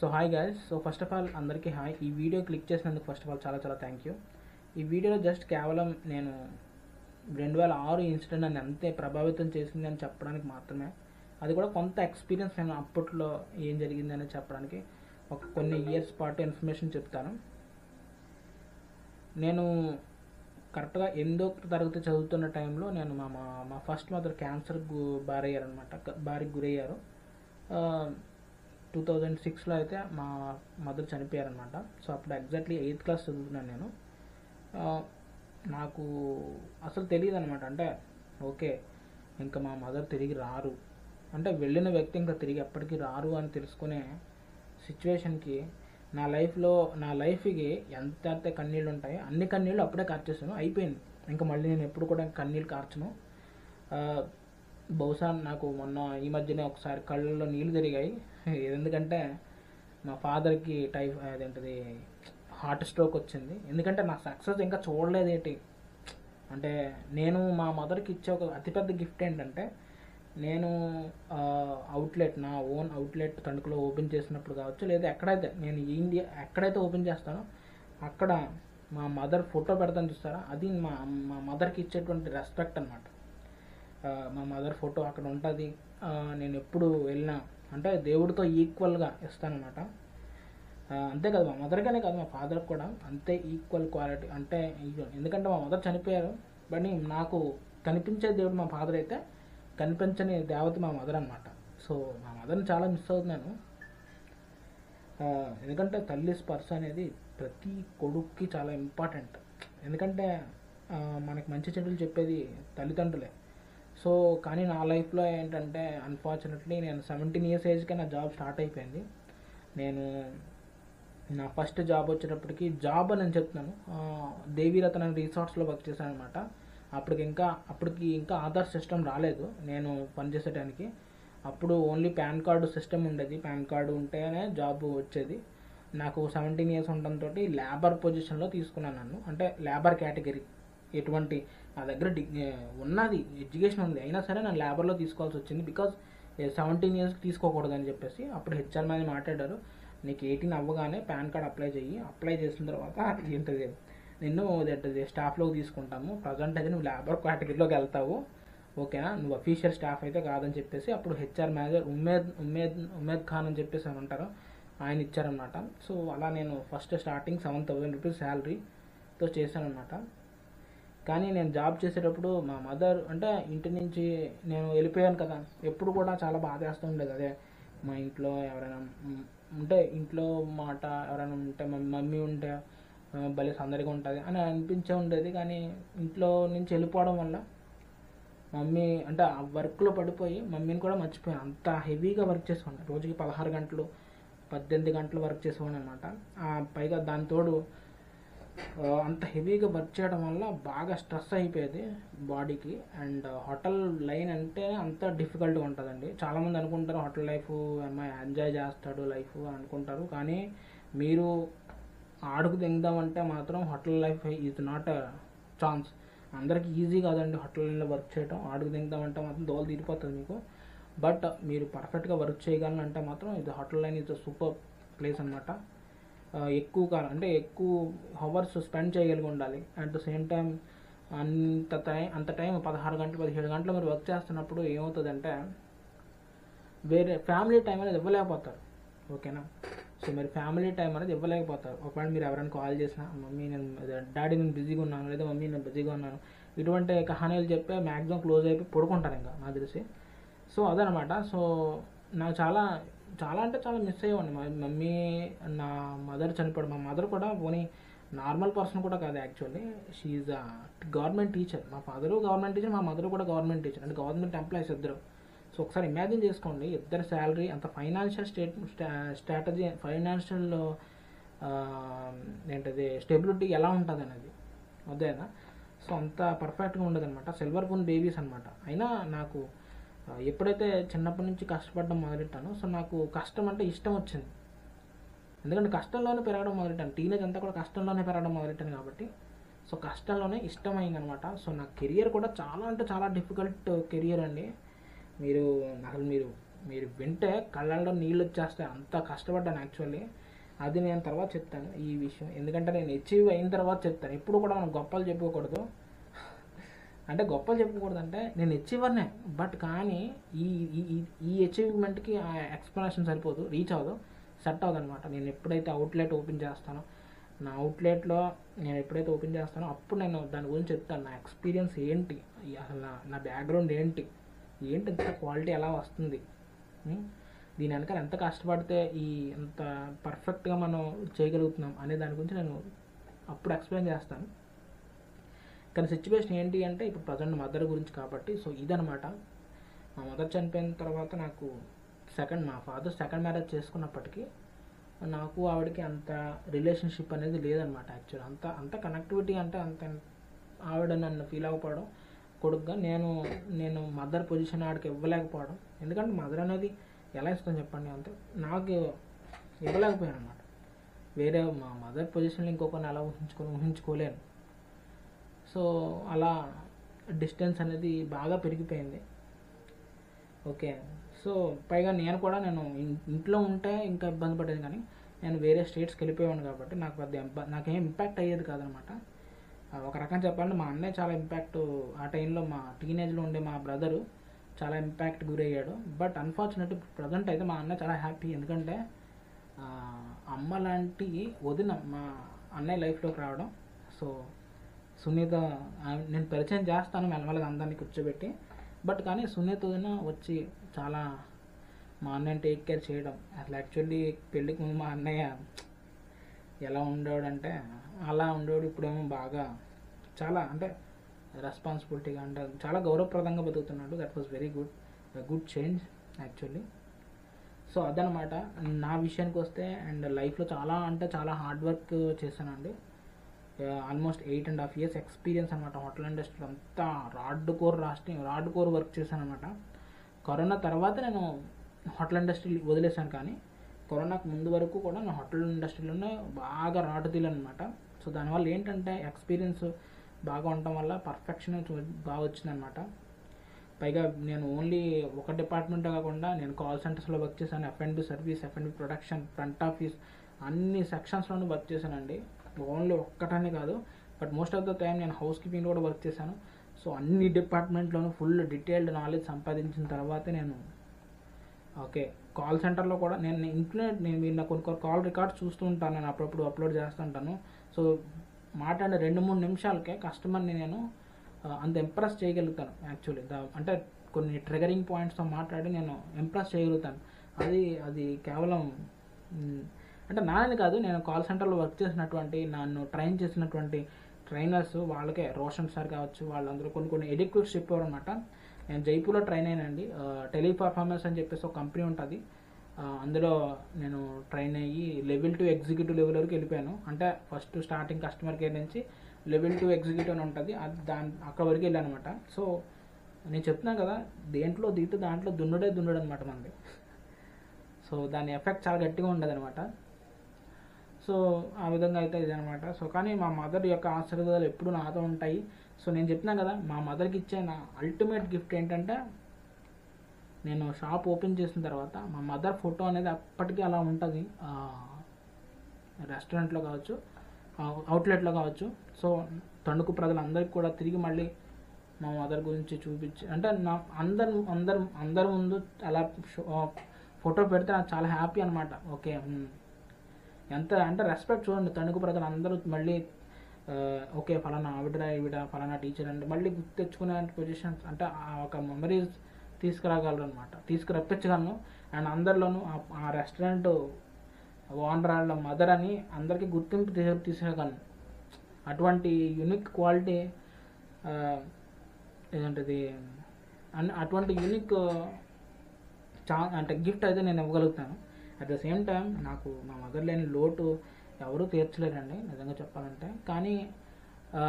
So hi guys so first of all అందరికీ hi ఈ video click చేసినందుకు first of all చాలా చాలా థ్యాంక్ యూ ఈ వీడియోలో జస్ట్ కేవలం నేను రెండు వేల ఆరు ఇన్సిడెంట్ నన్ను అంతే ప్రభావితం చేసింది అని చెప్పడానికి మాత్రమే అది కూడా కొంత ఎక్స్పీరియన్స్ నేను అప్పట్లో ఏం జరిగింది అని చెప్పడానికి ఒక కొన్ని ఇయర్స్ పాటు ఇన్ఫర్మేషన్ చెప్తాను నేను కరెక్ట్గా ఎనిమిదో తరగతి చదువుతున్న టైంలో నేను మా మా మా ఫస్ట్ మదర్ క్యాన్సర్ గు బారయ్యారనమాట బారికి గురయ్యారు టూ థౌజండ్ సిక్స్లో అయితే మా మదర్ చనిపోయారనమాట సో అప్పుడు ఎగ్జాక్ట్లీ ఎయిత్ క్లాస్ చదువుతున్నాను నేను ఆ, నాకు అసలు తెలియదు అనమాట అంటే ఓకే ఇంకా మా మదర్ తిరిగి రారు అంటే వెళ్ళిన వ్యక్తి ఇంకా తిరిగి ఎప్పటికీ రారు అని తెలుసుకునే సిచ్యువేషన్కి నా లైఫ్లో నా లైఫ్కి ఎంత అయితే కన్నీళ్ళు ఉంటాయో అన్ని కన్నీళ్ళు అప్పుడే కార్చేసాను అయిపోయింది ఇంకా మళ్ళీ నేను ఎప్పుడు కూడా కన్నీళ్ళు కార్చను ఆ, బహుశా నాకు మొన్న ఈ మధ్యనే ఒకసారి కళ్ళల్లో నీళ్ళు తిరిగాయి ఎందుకంటే మా ఫాదర్కి టైఫ్ అదేంటిది హార్ట్ స్ట్రోక్ వచ్చింది ఎందుకంటే నా సక్సెస్ ఇంకా చూడలేదేంటి అంటే నేను మా మదర్కి ఇచ్చే ఒక అతిపెద్ద గిఫ్ట్ ఏంటంటే నేను అవుట్లెట్ నా ఓన్ అవుట్లెట్ తణుకులో ఓపెన్ చేసినప్పుడు కావచ్చు లేదా ఎక్కడైతే నేను ఇండియా ఎక్కడైతే ఓపెన్ చేస్తానో అక్కడ మా మదర్ ఫోటో పెడతాను చూస్తారా అది మా మా మదర్కి ఇచ్చేటువంటి రెస్పెక్ట్ అనమాట మా మదర్ ఫోటో అక్కడ ఉంటుంది నేను ఎప్పుడు వెళ్ళినా అంటే దేవుడితో ఈక్వల్గా ఇస్తానమాట అంతే కదా మా మదర్గానే కాదు మా ఫాదర్కి కూడా అంతే ఈక్వల్ క్వాలిటీ అంటే ఈక్వల్ ఎందుకంటే మా మదర్ చనిపోయారు బట్ నాకు కనిపించే దేవుడు మా ఫాదర్ అయితే కనిపించని దేవత మా మదర్ అనమాట సో మా మదర్ని చాలా మిస్ అవుతున్నాను ఆ, ఎందుకంటే తల్లి స్పర్శ అనేది ప్రతి కొడుక్కి చాలా ఇంపార్టెంట్ ఎందుకంటే ఆ, మనకి మంచి చెడులు చెప్పేది తల్లిదండ్రులే సో కానీ నా లైఫ్లో ఏంటంటే అన్ఫార్చునేట్లీ నేను సెవెంటీన్ ఇయర్స్ ఏజ్కే నా జాబ్ స్టార్ట్ అయిపోయింది నేను నా ఫస్ట్ జాబ్ వచ్చేటప్పటికి జాబ్ అని నేను చెప్తున్నాను ఆ, దేవీరత్న రిసార్ట్స్లో వర్క్ చేశాను అనమాట అప్పటికి ఇంకా అప్పటికి ఇంకా ఆధార్ సిస్టమ్ రాలేదు నేను పనిచేసేటానికి అప్పుడు ఓన్లీ పాన్ కార్డు సిస్టమ్ ఉండేది పాన్ కార్డు ఉంటేనే జాబ్ వచ్చేది నాకు సెవెంటీన్ ఇయర్స్ ఉండడంతో లేబర్ పొజిషన్లో తీసుకున్నాను నన్ను అంటే లేబర్ కేటగిరీ ఎటువంటి నా దగ్గర డి ఉన్నది ఎడ్యుకేషన్ ఉంది అయినా సరే నేను లేబర్లో తీసుకోవాల్సి వచ్చింది బికాజ్ సెవెంటీన్ ఇయర్స్కి తీసుకోకూడదని చెప్పేసి అప్పుడు హెచ్ఆర్ మీద మాట్లాడారు నీకు ఎయిటీన్ అవ్వగానే పాన్ కార్డ్ అప్లై చెయ్యి అప్లై చేసిన తర్వాత ఏంటది నిన్ను ఏంటది స్టాఫ్లోకి తీసుకుంటాము ప్రజెంట్ అయితే నువ్వు లేబర్ కేటగిరీలోకి వెళ్తావు ఓకేనా నువ్వు అఫీషియల్ స్టాఫ్ అయితే కాదని చెప్పేసి అప్పుడు హెచ్ఆర్ మేనేజర్ ఉమేద్ ఉమేద్ ఉమేద్ ఖాన్ అని చెప్పేసి అని అంటారు ఆయన ఇచ్చారనమాట సో అలా నేను first starting seven thousand rupees శాలరీతో చేశానమాట కానీ నేను జాబ్ చేసేటప్పుడు మా మదర్ అంటే ఇంటి నుంచి నేను వెళ్ళిపోయాను కదా ఎప్పుడు కూడా చాలా బాధ వేస్తూ ఉండేది అదే మా ఇంట్లో ఎవరైనా ఉమ్, ఉంటే ఇంట్లో మాట ఎవరైనా ఉంటే మా మమ్మీ ఉంటే ఆ, భలే సందడిగా ఉంటుంది అని అనిపించే ఉండేది కానీ ఇంట్లో నుంచి వెళ్ళిపోవడం వల్ల మమ్మీ అంటే ఆ వర్క్లో పడిపోయి మమ్మీని కూడా మర్చిపోయాను అంత హెవీగా వర్క్ చేసేవాడిని రోజుకి పదహారు గంటలు పద్దెనిమిది గంటలు వర్క్ చేసేవాడిని అనమాట పైగా దాని తోడు ఆ, అంత హెవీగా వర్క్ చేయడం వల్ల బాగా స్ట్రెస్ అయిపోయేది బాడీకి అండ్ హోటల్ లైన్ అంటే అంత డిఫికల్ట్గా ఉంటుందండి చాలామంది అనుకుంటారు హోటల్ లైఫ్ అమ్మాయి ఎంజాయ్ చేస్తాడు లైఫ్ అనుకుంటారు కానీ మీరు ఆడుకు దిందామంటే మాత్రం hotel life is not chance అందరికి ఈజీ కాదండి హోటల్ లైన్లో వర్క్ చేయడం ఆడుకు దిందామంటే మాత్రం దోలు తీరిపోతుంది మీకు బట్ మీరు పర్ఫెక్ట్గా వర్క్ చేయగలనంటే మాత్రం ఇది hotel line is super place అనమాట ఎక్కువ కాలం అంటే ఎక్కువ హవర్స్ స్పెండ్ చేయగలిగి ఉండాలి అట్ ద సేమ్ టైం అంత టైం అంత టైం పదహారు గంటలు పదిహేడు గంటలు మీరు వర్క్ చేస్తున్నప్పుడు ఏమవుతుందంటే వేరే ఫ్యామిలీ టైం అనేది ఇవ్వలేకపోతారు ఓకేనా సో మీరు ఫ్యామిలీ టైం అనేది ఇవ్వలేకపోతారు ఒకవేళ మీరు ఎవరైనా కాల్ చేసినా మమ్మీ నేను డాడీ నేను బిజీగా ఉన్నాను లేదా మమ్మీ నేను బిజీగా ఉన్నాను ఇటువంటి కహానీలు చెప్పే మ్యాక్సిమం క్లోజ్ అయిపోయి పడుకుంటారు ఇంకా నాకు తెలిసి సో అదనమాట సో నాకు చాలా చాలా అంటే చాలా మిస్ అయ్యేవాడిని మా మమ్మీ నా మదర్ చనిపోయాడు మా మదర్ కూడా పోనీ నార్మల్ పర్సన్ కూడా కాదు యాక్చువల్లీ షీఈ్ అ గవర్నమెంట్ టీచర్ మా ఫాదరు గవర్నమెంట్ టీచర్ మా మదర్ కూడా గవర్నమెంట్ టీచర్ అంటే గవర్నమెంట్ ఎంప్లాయీస్ ఇద్దరు సో ఒకసారి ఇమాజిన్ చేసుకోండి ఇద్దరు శాలరీ అంత ఫైనాన్షియల్ స్టేట్ స్ట్రాటజీ ఫైనాన్షియల్ ఏంటది స్టెబిలిటీ ఎలా ఉంటుంది అనేది అదేనా సో అంత పర్ఫెక్ట్గా ఉండదు అనమాట సిల్వర్ ఫోన్ బేబీస్ అనమాట అయినా నాకు ఆ, ఎప్పుడైతే చిన్నప్పటి నుంచి కష్టపడడం మొదలెట్టానో సో నాకు కష్టం అంటే ఇష్టం వచ్చింది ఎందుకంటే కష్టంలోనే పెరగడం మొదలెట్టాను టీనేజ్ అంతా కూడా కష్టంలోనే పెరగడం మొదలెట్టాను కాబట్టి సో కష్టంలోనే ఇష్టమైంది అనమాట సో నా కెరియర్ కూడా చాలా అంటే చాలా డిఫికల్ట్ కెరియర్ అండి మీరు అసలు మీరు మీరు వింటే కళ్ళల్లో నీళ్ళు వచ్చేస్తాయి అంత కష్టపడ్డాను యాక్చువల్లీ అది నేను తర్వాత చెప్తాను ఈ విషయం ఎందుకంటే నేను అచీవ్ అయిన తర్వాత చెప్తాను ఎప్పుడు కూడా మనం గొప్పలు చెప్పుకోకూడదు అంటే గొప్పలు చెప్పుకోకూడదు అంటే నేను అచీవర్నే బట్ కానీ ఈ ఈ- ఈ- ఈ అచీవ్మెంట్కి ఆ ఎక్స్ప్లెనేషన్ సరిపోదు రీచ్ అవ్వదు సెట్ అవ్వదు అనమాట నేను ఎప్పుడైతే అవుట్లెట్ ఓపెన్ చేస్తానో నా అవుట్లెట్లో నేను ఎప్పుడైతే ఓపెన్ చేస్తానో అప్పుడు నేను దాని గురించి చెప్తాను నా ఎక్స్పీరియన్స్ ఏంటి ఈ అసలు నా నా బ్యాక్గ్రౌండ్ ఏంటి ఏంటి ఇంత క్వాలిటీ ఎలా వస్తుంది ఉం? దీని వెనకాల ఎంత కష్టపడితే ఈ ఎంత పర్ఫెక్ట్గా మనం చేయగలుగుతున్నాం అనే దాని గురించి నేను అప్పుడు ఎక్స్ప్లెయిన్ చేస్తాను కానీ సిచ్యువేషన్ ఏంటి అంటే ఇప్పుడు ప్రజెంట్ మదర్ గురించి కాబట్టి సో ఇదనమాట మా మదర్ చనిపోయిన తర్వాత నాకు సెకండ్ మా ఫాదర్ సెకండ్ మ్యారేజ్ చేసుకున్నప్పటికీ నాకు ఆవిడకి అంత రిలేషన్షిప్ అనేది లేదనమాట యాక్చువల్ అంత అంత కనెక్టివిటీ అంటే అంత ఆవిడ నన్ను ఫీల్ అవ్వకపోవడం కొడుకుగా నేను నేను మదర్ పొజిషన్ ఆవిడకి ఇవ్వలేకపోవడం ఎందుకంటే మదర్ అనేది ఎలా ఇస్తాను చెప్పండి అంతే నాకు ఇవ్వలేకపోయాను అనమాట వేరే మా మదర్ పొజిషన్లో ఇంకొకరిని ఎలా ఊహించుకో ఊహించుకోలేను సో అలా డిస్టెన్స్ అనేది బాగా పెరిగిపోయింది ఓకే సో పైగా నేను కూడా నేను ఇన్- ఇంట్లో ఉంటే ఇంకా ఇబ్బంది పడేది కానీ నేను వేరే స్టేట్స్కి వెళ్ళిపోయాను కాబట్టి నాకు పెద్ద ఇంపా నాకేం ఇంపాక్ట్ అయ్యేది కాదనమాట ఆ, ఒక రకం చెప్పాలంటే మా అన్నయ్య చాలా ఇంపాక్ట్ ఆ టైంలో మా టీనేజ్లో ఉండే మా బ్రదరు చాలా ఇంపాక్ట్ గురయ్యాడు బట్ అన్ఫార్చునేట్ ప్రజెంట్ అయితే మా అన్నయ్య చాలా హ్యాపీ ఎందుకంటే ఆ, అమ్మ లాంటి వదిన మా అన్నయ్య లైఫ్లోకి రావడం సో సునీత ఆమె- నేను పరిచయం చేస్తాను మెల్లమెల్లగా అందరినీ కూర్చోబెట్టి బట్ కానీ సునీత వదిన వచ్చి చాలా మా అన్నయ్యని టేక్ కేర్ చేయడం అసలు యాక్చువల్లీ పెళ్ళికి ముందు మా అన్నయ్య ఎలా ఉండేవాడంటే అలా ఉండేవాడు ఇప్పుడేమో బాగా చాలా అంటే రెస్పాన్సిబిలిటీగా అంటే చాలా గౌరవప్రదంగా బతుకుతున్నాడు that was very good good change actually so అదనమాట నా విషయానికి వస్తే అండ్ లైఫ్లో చాలా అంటే చాలా హార్డ్ వర్క్ చేశానండి almost eight and half years experience అనమాట హోటల్ ఇండస్ట్రీలో అంతా రాడ్ కోర్ రాష్ట్రం రాడ్ కోర్ వర్క్ చేశాను అనమాట కరోనా తర్వాత నేను హోటల్ ఇండస్ట్రీ వదిలేశాను కానీ కరోనాకు ముందు వరకు కూడా నేను హోటల్ ఇండస్ట్రీలోనే బాగా రాటు అనమాట సో దానివల్ల ఏంటంటే ఎక్స్పీరియన్స్ బాగా ఉండటం వల్ల పర్ఫెక్షన్ బాగా వచ్చిందనమాట పైగా నేను ఓన్లీ ఒక డిపార్ట్మెంటే కాకుండా నేను కాల్ సెంటర్స్లో వర్క్ చేశాను F and B service F and B production front office అన్ని సెక్షన్స్లోనూ వర్క్ చేశానండి ఓన్లీ ఒక్కటనే కాదు but most of the time నేను హౌస్ కీపింగ్ కూడా వర్క్ చేశాను సో అన్ని డిపార్ట్మెంట్లోనూ ఫుల్ డీటెయిల్డ్ నాలెడ్జ్ సంపాదించిన తర్వాతే నేను ఓకే కాల్ సెంటర్లో కూడా నేను ఇంట్లో నేను మీరు నాకు కొన్ని కొన్ని కాల్ రికార్డ్స్ చూస్తూ ఉంటాను నేను అప్పుడప్పుడు అప్లోడ్ చేస్తుంటాను సో మాట్లాడిన రెండు మూడు నిమిషాలకే కస్టమర్ని నేను ఆ, అంత ఇంప్రెస్ చేయగలుగుతాను యాక్చువల్లీ అంటే కొన్ని ట్రిగరింగ్ పాయింట్స్తో మాట్లాడి నేను ఇంప్రెస్ చేయగలుగుతాను అది అది కేవలం మ్, అంటే నాని కాదు నేను కాల్ సెంటర్లో వర్క్ చేసినటువంటి నన్ను ట్రైన్ చేసినటువంటి ట్రైనర్స్ వాళ్ళకే రోషన్ సార్ కావచ్చు వాళ్ళందరూ కొన్ని కొన్ని ఎడిక్యూట్స్ చెప్పారు అనమాట నేను జైపూర్లో ట్రైన్ అయినండి టెలిపర్ఫార్మెన్స్ అని చెప్పేసి ఒక కంపెనీ ఉంటుంది ఆ, అందులో నేను ట్రైన్ అయ్యి లెవెల్ టు ఎగ్జిక్యూటివ్ లెవెల్ వరకు వెళ్ళిపోయాను అంటే ఫస్ట్ స్టార్టింగ్ కస్టమర్ కేర్ నుంచి లెవెల్ టు ఎగ్జిక్యూటివ్ అని ఉంటుంది అది దాని అక్కడ వరకు వెళ్ళాను అనమాట సో నేను చెప్తున్నాను కదా దేంట్లో దిగితే దాంట్లో దున్నుడే దున్నుడు అనమాట మనది సో దాని ఎఫెక్ట్ చాలా గట్టిగా ఉండదు అనమాట సో ఆ విధంగా అయితే ఇదనమాట సో కానీ మా మదర్ యొక్క ఆశీర్వాదాలు ఎప్పుడు నాతో ఉంటాయి సో నేను చెప్తున్నాను కదా మా మదర్కి ఇచ్చే నా అల్టిమేట్ గిఫ్ట్ ఏంటంటే నేను షాప్ ఓపెన్ చేసిన తర్వాత మా మదర్ ఫోటో అనేది అప్పటికీ అలా ఉంటుంది రెస్టారెంట్లో కావచ్చు అవుట్లెట్లో కావచ్చు సో తణుకు ప్రజలందరికీ కూడా తిరిగి మళ్ళీ మా మదర్ గురించి చూపించి అంటే నా అందరు అందరు అందరి ముందు అలా ఫోటో పెడితే నాకు చాలా హ్యాపీ అనమాట ఓకే ఉమ్. ఎంత అంటే రెస్పెక్ట్ చూడండి తణుకు ప్రజలు అందరూ మళ్ళీ ఆ, ఓకే ఫలానా ఆవిడ ఈవిడ ఫలానా టీచర్ అంటే మళ్ళీ గుర్తు తెచ్చుకునే పొజిషన్స్ అంటే ఆ ఒక మెమరీస్ తీసుకురాగలరు అనమాట తీసుకురప్పించగలను అండ్ అందరిలోనూ ఆ- ఆ రెస్టారెంట్ ఓనర్ వాళ్ళ మదర్ అని అందరికీ గుర్తింపు తీసే తీసేయగలను అటువంటి యునిక్ క్వాలిటీ ఏంటది అన్- అటువంటి యునిక్ చా అంటే గిఫ్ట్ అయితే నేను ఇవ్వగలుగుతాను అట్ ద సేమ్ టైం నాకు మా మదర్ లేని లోటు ఎవరూ తీర్చలేరండి నిజంగా చెప్పాలంటే కానీ ఆ,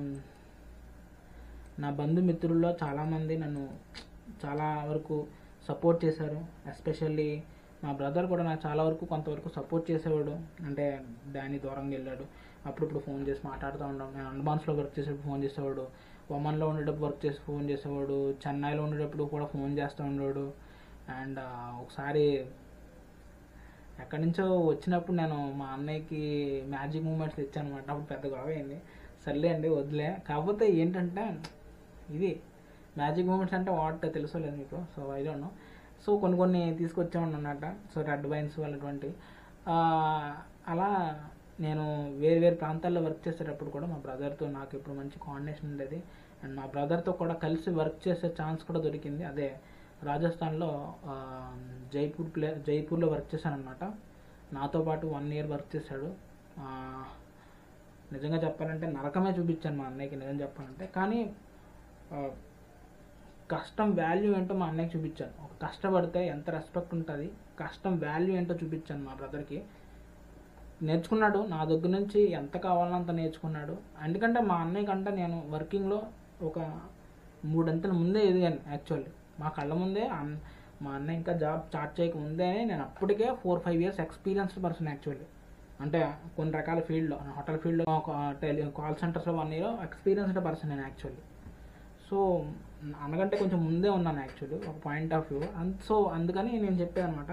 నా బంధుమిత్రుల్లో చాలామంది నన్ను చాలా వరకు సపోర్ట్ చేశారు ఎస్పెషల్లీ మా బ్రదర్ కూడా నాకు చాలా వరకు కొంతవరకు సపోర్ట్ చేసేవాడు అంటే డానీ దూరంగా వెళ్ళాడు అప్పుడప్పుడు ఫోన్ చేసి మాట్లాడుతూ ఉంటాం నేను అండమాన్స్లో వర్క్ చేసేటప్పుడు ఫోన్ చేసేవాడు ఒమన్లో ఉండేటప్పుడు వర్క్ చేసి ఫోన్ చేసేవాడు చెన్నైలో ఉండేటప్పుడు కూడా ఫోన్ చేస్తూ ఉండేవాడు అండ్ ఒకసారి ఎక్కడి నుంచో వచ్చినప్పుడు నేను మా అన్నయ్యకి మ్యాజిక్ మూమెంట్స్ ఇచ్చాను అనమాట అప్పుడు పెద్ద గొడవ అయింది సర్లే అండి వదిలే కాకపోతే ఏంటంటే ఇది మ్యాజిక్ మూమెంట్స్ అంటే వాట్ తెలుసో లేదు మీకు so I don't know so కొన్ని కొన్ని తీసుకొచ్చామని అన్నమాట సో రెడ్ వైన్స్ వాళ్ళటువంటి అలా నేను వేరు వేరు ప్రాంతాల్లో వర్క్ చేసేటప్పుడు కూడా మా బ్రదర్తో నాకు ఇప్పుడు మంచి కోఆర్డినేషన్ ఉండేది అండ్ మా బ్రదర్తో కూడా కలిసి వర్క్ చేసే ఛాన్స్ కూడా దొరికింది అదే రాజస్థాన్లో ఆ, జైపూర్ ప్లే జైపూర్లో వర్క్ చేశాను అనమాట నాతో పాటు వన్ ఇయర్ వర్క్ చేశాడు ఆ, నిజంగా చెప్పాలంటే నరకమే చూపించాను మా అన్నయ్యకి నిజం చెప్పాలంటే కానీ ఆ, కష్టం వాల్యూ ఏంటో మా అన్నయ్యకి చూపించాను ఒక కష్టపడితే ఎంత రెస్పెక్ట్ ఉంటుంది కష్టం వాల్యూ ఏంటో చూపించాను మా బ్రదర్కి నేర్చుకున్నాడు నా దగ్గర నుంచి ఎంత కావాలో అంత నేర్చుకున్నాడు ఎందుకంటే మా అన్నయ్య కంటే నేను వర్కింగ్లో ఒక మూడంతల ముందే ఎదిగాను యాక్చువల్లీ మా కళ్ళ ముందే అన్- మా అన్న ఇంకా జాబ్ స్టార్ట్ చేయక ముందే నేను అప్పటికే four five years experienced person actually అంటే కొన్ని రకాల ఫీల్డ్లో హోటల్ ఫీల్డ్లో టెలి కాల్ సెంటర్స్లో వన్ ఇయర్ ఎక్స్పీరియన్స్డ్ పర్సన్ నేను యాక్చువల్లీ సో అనకంటే కొంచెం ముందే ఉన్నాను యాక్చువల్లీ ఒక point of view and so అందుకని నేను చెప్పాను అనమాట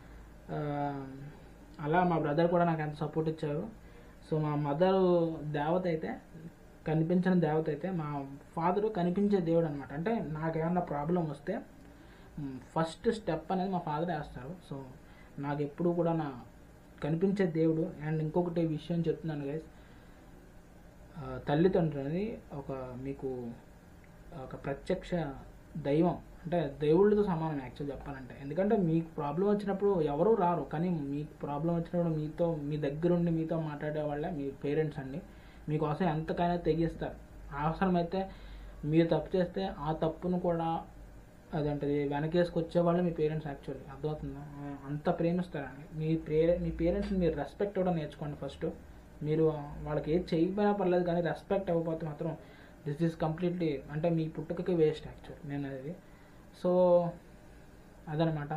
అలా మా బ్రదర్ కూడా నాకు ఎంత సపోర్ట్ ఇచ్చారు సో మా మదర్ దేవత అయితే కనిపించిన దేవత అయితే మా ఫాదర్ కనిపించే దేవుడు అనమాట అంటే నాకేమన్నా ప్రాబ్లం వస్తే ఫస్ట్ స్టెప్ అనేది మా ఫాదర్ వేస్తారు సో నాకు ఎప్పుడు కూడా నా కనిపించే దేవుడు అండ్ ఇంకొకటి విషయం చెప్తున్నాను గైస్ తల్లిదండ్రులు అనేది ఒక మీకు ఒక ప్రత్యక్ష దైవం అంటే దేవుళ్ళతో సమానం యాక్చువల్ చెప్పాలంటే ఎందుకంటే మీకు ప్రాబ్లం వచ్చినప్పుడు ఎవరు రారు కానీ మీకు ప్రాబ్లం వచ్చినప్పుడు మీతో మీ దగ్గరుండి మీతో మాట్లాడే వాళ్ళే మీ పేరెంట్స్ అండి మీకోసం ఎంతకైనా తెగిస్తారు అవసరమైతే మీరు తప్పు చేస్తే ఆ తప్పును కూడా అదంటది వెనకేసుకొచ్చే వాళ్ళు మీ పేరెంట్స్ యాక్చువల్లీ అర్థమవుతుందా ఆ, అంత ప్రేమిస్తారండి మీ పేరె మీ పేరెంట్స్ని మీరు రెస్పెక్ట్ కూడా నేర్చుకోండి ఫస్ట్ మీరు వాళ్ళకి ఏది చేయకపోయినా పర్లేదు కానీ రెస్పెక్ట్ అవ్వకపోతే మాత్రం దిస్ ఈజ్ కంప్లీట్లీ అంటే మీ పుట్టుకకి వేస్ట్ యాక్చువల్ నేను అనేది సో అదనమాట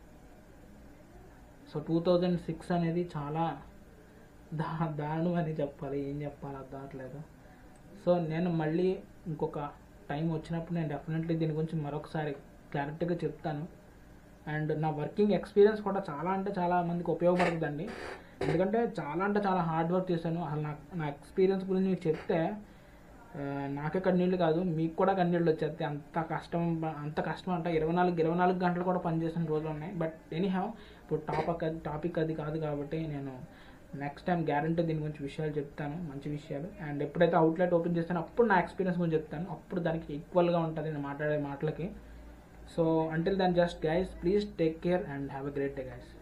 సో టూ థౌజండ్ సిక్స్ అనేది చాలా దా దారుణం అని చెప్పాలి ఏం చెప్పాలి అర్థం అవట్లేదు సో నేను మళ్ళీ ఇంకొక టైం వచ్చినప్పుడు నేను డెఫినెట్లీ దీని గురించి మరొకసారి క్లారిటీగా చెప్తాను అండ్ నా వర్కింగ్ ఎక్స్పీరియన్స్ కూడా చాలా అంటే చాలా మందికి ఉపయోగపడుతుందండి ఎందుకంటే చాలా అంటే చాలా హార్డ్ వర్క్ చేశాను అసలు నాకు నా ఎక్స్పీరియన్స్ గురించి మీకు చెప్తే ఆ, నాకే కన్నీళ్ళు కాదు మీకు కూడా కన్నీళ్ళు వచ్చేస్తాయి అంత కష్టం అంత కష్టం అంటే ఇరవై నాలుగు ఇరవై నాలుగు గంటలు కూడా పనిచేసిన రోజులు ఉన్నాయి బట్ ఎనీ హ్యావ్ ఇప్పుడు టాపిక్ అది టాపిక్ అది కాదు కాబట్టి నేను నెక్స్ట్ టైం గ్యారంటీ దీని గురించి విషయాలు చెప్తాను మంచి విషయాలు అండ్ ఎప్పుడైతే అవుట్లెట్ ఓపెన్ చేస్తానో అప్పుడు నా ఎక్స్పీరియన్స్ గురించి చెప్తాను అప్పుడు దానికి ఈక్వల్గా ఉంటుంది నేను మాట్లాడే మాటలకి so until then just guys please take care and have a great day guys